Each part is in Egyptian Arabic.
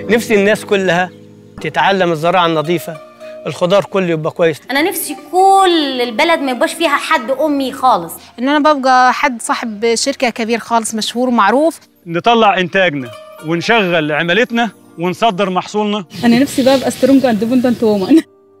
نفسي الناس كلها تتعلم الزراعه النظيفه الخضار كله يبقى كويس انا نفسي كل البلد ما يبقاش فيها حد امي خالص ان انا ببقى حد صاحب شركه كبير خالص مشهور ومعروف نطلع انتاجنا ونشغل عملتنا ونصدر محصولنا انا نفسي بقى ابقى سترونج اندبندنت وومن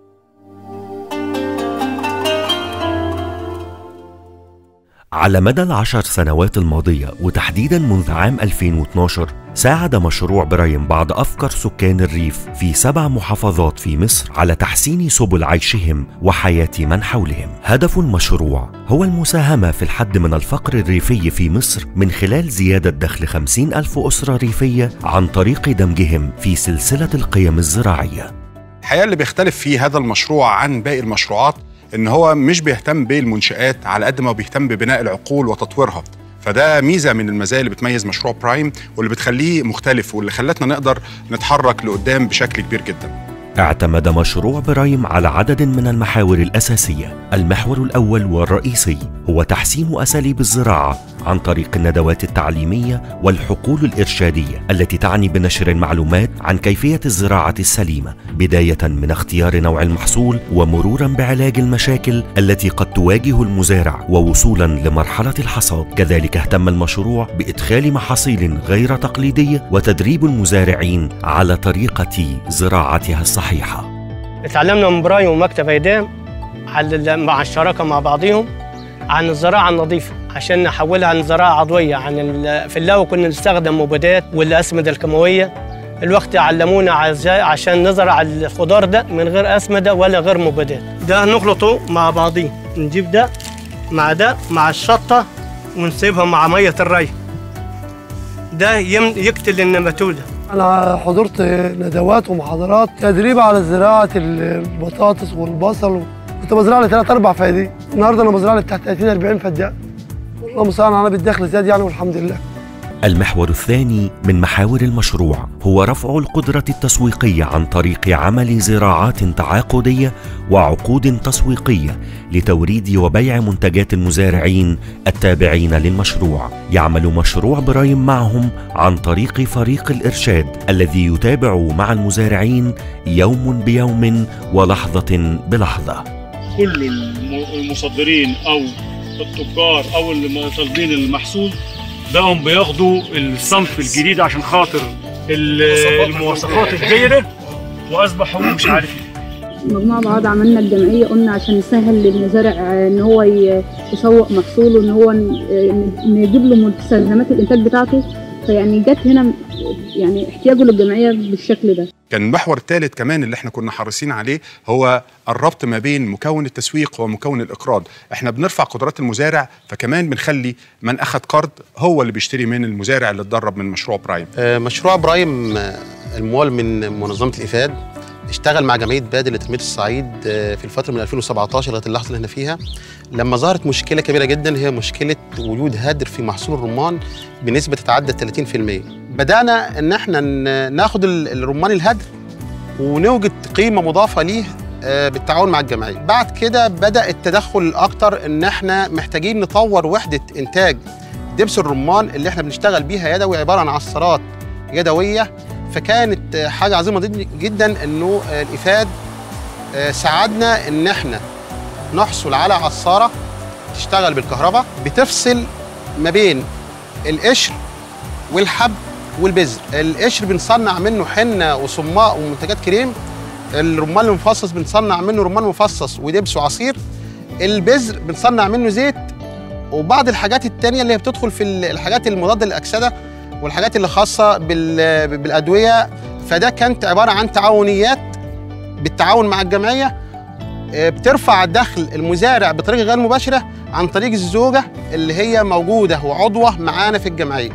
على مدى العشر سنوات الماضية وتحديدا منذ عام 2012 ساعد مشروع برايم بعض أفقر سكان الريف في سبع محافظات في مصر على تحسين سبل عيشهم وحياة من حولهم هدف المشروع هو المساهمة في الحد من الفقر الريفي في مصر من خلال زيادة دخل 50 ألف أسرة ريفية عن طريق دمجهم في سلسلة القيم الزراعية الحقيقه اللي بيختلف فيه هذا المشروع عن باقي المشروعات ان هو مش بيهتم بالمنشآت على قد ما بيهتم ببناء العقول وتطويرها فده ميزه من المزايا اللي بتميز مشروع برايم واللي بتخليه مختلف واللي خلتنا نقدر نتحرك لقدام بشكل كبير جدا اعتمد مشروع برايم على عدد من المحاور الأساسية المحور الأول والرئيسي هو تحسين أساليب الزراعة عن طريق الندوات التعليمية والحقول الإرشادية التي تعني بنشر المعلومات عن كيفية الزراعة السليمة بداية من اختيار نوع المحصول ومرورا بعلاج المشاكل التي قد تواجه المزارع ووصولا لمرحلة الحصاد كذلك اهتم المشروع بإدخال محاصيل غير تقليدية وتدريب المزارعين على طريقة زراعتها الصحيحة اتعلمنا من برايم ومكتب ايدام على ال- مع الشراكه مع بعضهم عن الزراعه النظيفه عشان نحولها عن زراعه عضويه عن ال- في الاول كنا نستخدم مبيدات والاسمده الكيماويه الوقت علمونا عز- عشان نزرع الخضار ده من غير اسمده ولا غير مبيدات ده نخلطه مع بعضيه نجيب ده مع ده مع الشطه ونسيبها مع ميه الري ده يم- يقتل النباتوده أنا حضرت ندوات ومحاضرات تدريب على زراعة البطاطس والبصل كنت بزرع لي ثلاث أربع فدان النهاردة أنا بزرع لي بتاع 30 40 فدان والله مساعد أنا بالدخل زاد يعني والحمد لله المحور الثاني من محاور المشروع هو رفع القدرة التسويقية عن طريق عمل زراعات تعاقدية وعقود تسويقية لتوريد وبيع منتجات المزارعين التابعين للمشروع. يعمل مشروع برايم معهم عن طريق فريق الإرشاد الذي يتابع مع المزارعين يوم بيوم ولحظة بلحظة. كل الم- المصدرين او التجار او اللي طالبين المحصول بقوا بياخدوا الصنف الجديد عشان خاطر ال- المواصفات الجيده واصبحوا مش عارف مجموعة بعض عملنا الجمعية قلنا عشان نسهل للمزارع ان هو ي- يسوق محصوله ان هو ن- نجيب له مستلزمات الانتاج بتاعته فيعني جت هنا يعني احتياجه للجمعية بالشكل ده كان المحور الثالث كمان اللي احنا كنا حريصين عليه هو الربط ما بين مكون التسويق ومكون الاقراض احنا بنرفع قدرات المزارع فكمان بنخلي من اخذ قرض هو اللي بيشتري من المزارع اللي اتدرب من مشروع برايم آه، مشروع برايم آه، الموال من منظمه الافاد اشتغل مع جمعيه بادل لتنميه الصعيد آه، في الفتره من 2017 لغايه اللحظه اللي احنا فيها لما ظهرت مشكله كبيره جدا هي مشكله وجود هدر في محصول الرمان بنسبه تتعدى 30% بدانا ان احنا ن- ناخد ال- الرمان الهدر ونوجد قيمه مضافه ليه آه، بالتعاون مع الجمعيه بعد كده بدا التدخل الاكتر ان احنا محتاجين نطور وحده انتاج دبس الرمان اللي احنا بنشتغل بيها يدوي عباره عن عصارات يدويه فكانت آه، حاجه عظيمه جد- جدا انه آه، الافاد آه، ساعدنا ان احنا نحصل على عصاره تشتغل بالكهرباء بتفصل ما بين القشر والحب والبذر القشر بنصنع منه حنه وصماء ومنتجات كريم الرمان المفصص بنصنع منه رمان مفصص ودبس وعصير البذر بنصنع منه زيت وبعض الحاجات التانية اللي هي بتدخل في ال- الحاجات المضادة للأكسدة والحاجات اللي خاصة بال- بالأدوية فده كانت عبارة عن تعاونيات بالتعاون مع الجمعية آه، بترفع دخل المزارع بطريقة غير مباشرة عن طريق الزوجة اللي هي موجودة وعضوة معانا في الجمعية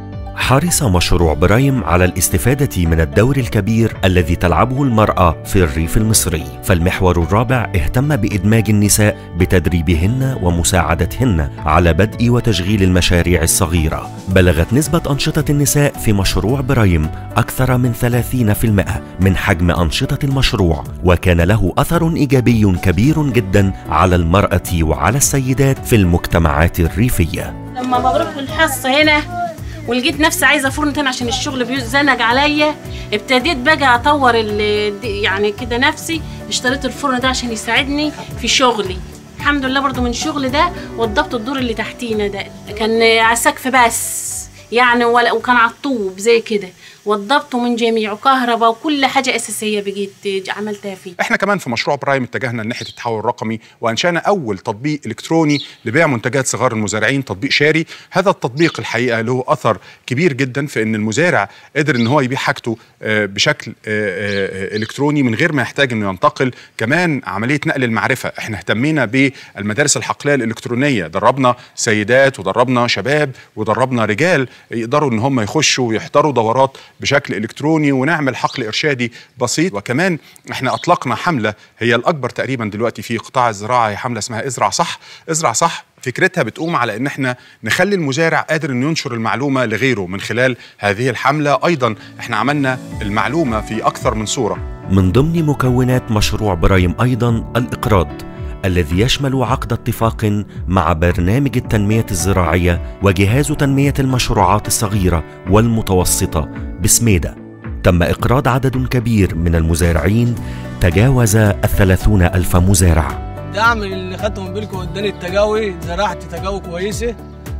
حرص مشروع برايم على الاستفادة من الدور الكبير الذي تلعبه المرأة في الريف المصري، فالمحور الرابع اهتم بإدماج النساء بتدريبهن ومساعدتهن على بدء وتشغيل المشاريع الصغيرة. بلغت نسبة أنشطة النساء في مشروع برايم أكثر من 30% من حجم أنشطة المشروع، وكان له أثر إيجابي كبير جدا على المرأة وعلى السيدات في المجتمعات الريفية. لما بروح الحصة هنا ولقيت نفسي عايزه فرن تاني عشان الشغل بيزنق عليا ابتديت بقى اطور ال- يعني كده نفسي اشتريت الفرن ده عشان يساعدني في شغلي الحمد لله برضو من الشغل ده وضبط الدور اللي تحتينا ده كان على السقف بس يعني ولا وكان على الطوب زي كده وضبطه من جميعه كهرباء وكل حاجه اساسيه بقيت عملتها فيه احنا كمان في مشروع برايم اتجهنا ناحيه التحول الرقمي وانشانا اول تطبيق الكتروني لبيع منتجات صغار المزارعين تطبيق شاري هذا التطبيق الحقيقه له اثر كبير جدا في ان المزارع قدر ان هو يبيع حاجته آه، بشكل آه، آه، الكتروني من غير ما يحتاج انه ينتقل كمان عمليه نقل المعرفه احنا اهتمينا بالمدارس الحقليه الالكترونيه دربنا سيدات ودربنا شباب ودربنا رجال يقدروا ان هم يخشوا ويحضروا دورات بشكل الكتروني ونعمل حقل ارشادي بسيط وكمان احنا اطلقنا حمله هي الاكبر تقريبا دلوقتي في قطاع الزراعه هي حمله اسمها ازرع صح ازرع صح فكرتها بتقوم على ان احنا نخلي المزارع قادر انه ينشر المعلومه لغيره من خلال هذه الحمله ايضا احنا عملنا المعلومه في اكثر من صوره من ضمن مكونات مشروع برايم ايضا الاقراض الذي يشمل عقد اتفاق مع برنامج التنميه الزراعيه وجهاز تنميه المشروعات الصغيره والمتوسطه بسميده تم اقراض عدد كبير من المزارعين تجاوز الثلاثون الف مزارع دعم اللي خدته من بيلكو اداني التجاوي زرعت تجاوي كويسه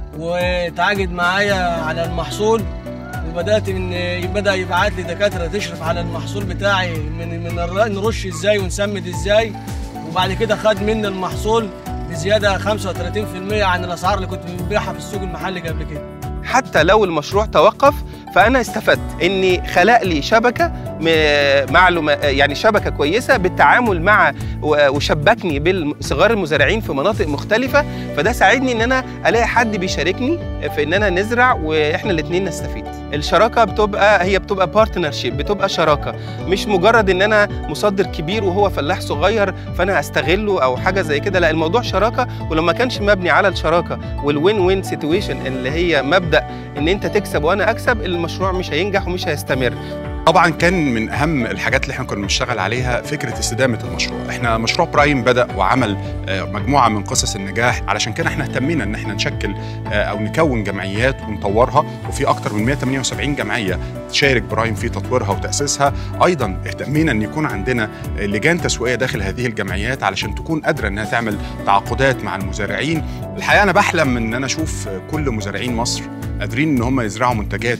وتعاقد معايا على المحصول وبدات ان بدا يبعت لي دكاتره تشرف على المحصول بتاعي من من الر- نرش ازاي ونسمد ازاي وبعد كده خد مني المحصول بزياده 35% عن الاسعار اللي كنت ببيعها في السوق المحلي قبل كده حتى لو المشروع توقف فانا استفدت اني خلق لي شبكه م- معلومه يعني شبكه كويسه بالتعامل مع و- وشبكني بصغار المزارعين في مناطق مختلفه فده ساعدني ان انا الاقي حد بيشاركني في ان انا نزرع واحنا الاثنين نستفيد الشراكه بتبقى هي بتبقى بارتنرشيب بتبقى شراكه مش مجرد ان انا مصدر كبير وهو فلاح صغير فانا استغله او حاجه زي كده لا الموضوع شراكه ولما كانش مبني على الشراكه والوين وين سيتويشن اللي هي مبدا ان انت تكسب وانا اكسب المشروع مش هينجح ومش هيستمر طبعا كان من اهم الحاجات اللي احنا كنا بنشتغل عليها فكره استدامه المشروع احنا مشروع برايم بدا وعمل آه، مجموعه من قصص النجاح علشان كده احنا اهتمينا ان احنا نشكل آه، او نكون جمعيات ونطورها وفي اكتر من 178 جمعيه تشارك برايم في تطويرها وتاسيسها ايضا اهتمينا ان يكون عندنا آه، لجان تسويقيه داخل هذه الجمعيات علشان تكون قادره انها تعمل تعاقدات مع المزارعين الحقيقه انا بحلم ان انا اشوف آه، كل مزارعين مصر قادرين ان هم يزرعوا منتجات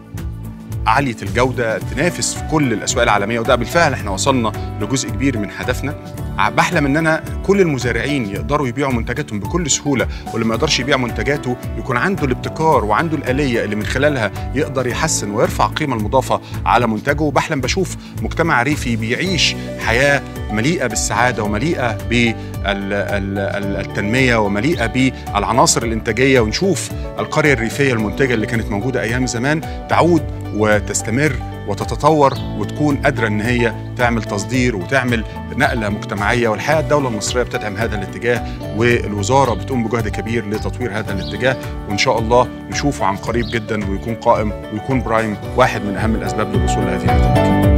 عاليه الجوده تنافس في كل الاسواق العالميه وده بالفعل احنا وصلنا لجزء كبير من هدفنا ع- بحلم ان انا كل المزارعين يقدروا يبيعوا منتجاتهم بكل سهوله واللي ما يقدرش يبيع منتجاته يكون عنده الابتكار وعنده الاليه اللي من خلالها يقدر يحسن ويرفع القيمه المضافه على منتجه بحلم بشوف مجتمع ريفي بيعيش حياه مليئه بالسعاده ومليئه بالتنميه ومليئه بالعناصر الانتاجيه ونشوف القريه الريفيه المنتجه اللي كانت موجوده ايام زمان تعود وتستمر وتتطور وتكون قادره ان هي تعمل تصدير وتعمل نقله مجتمعيه والحقيقه الدوله المصريه بتدعم هذا الاتجاه والوزاره بتقوم بجهد كبير لتطوير هذا الاتجاه وان شاء الله نشوفه عن قريب جدا ويكون قائم ويكون برايم واحد من اهم الاسباب للوصول لهذه النتائج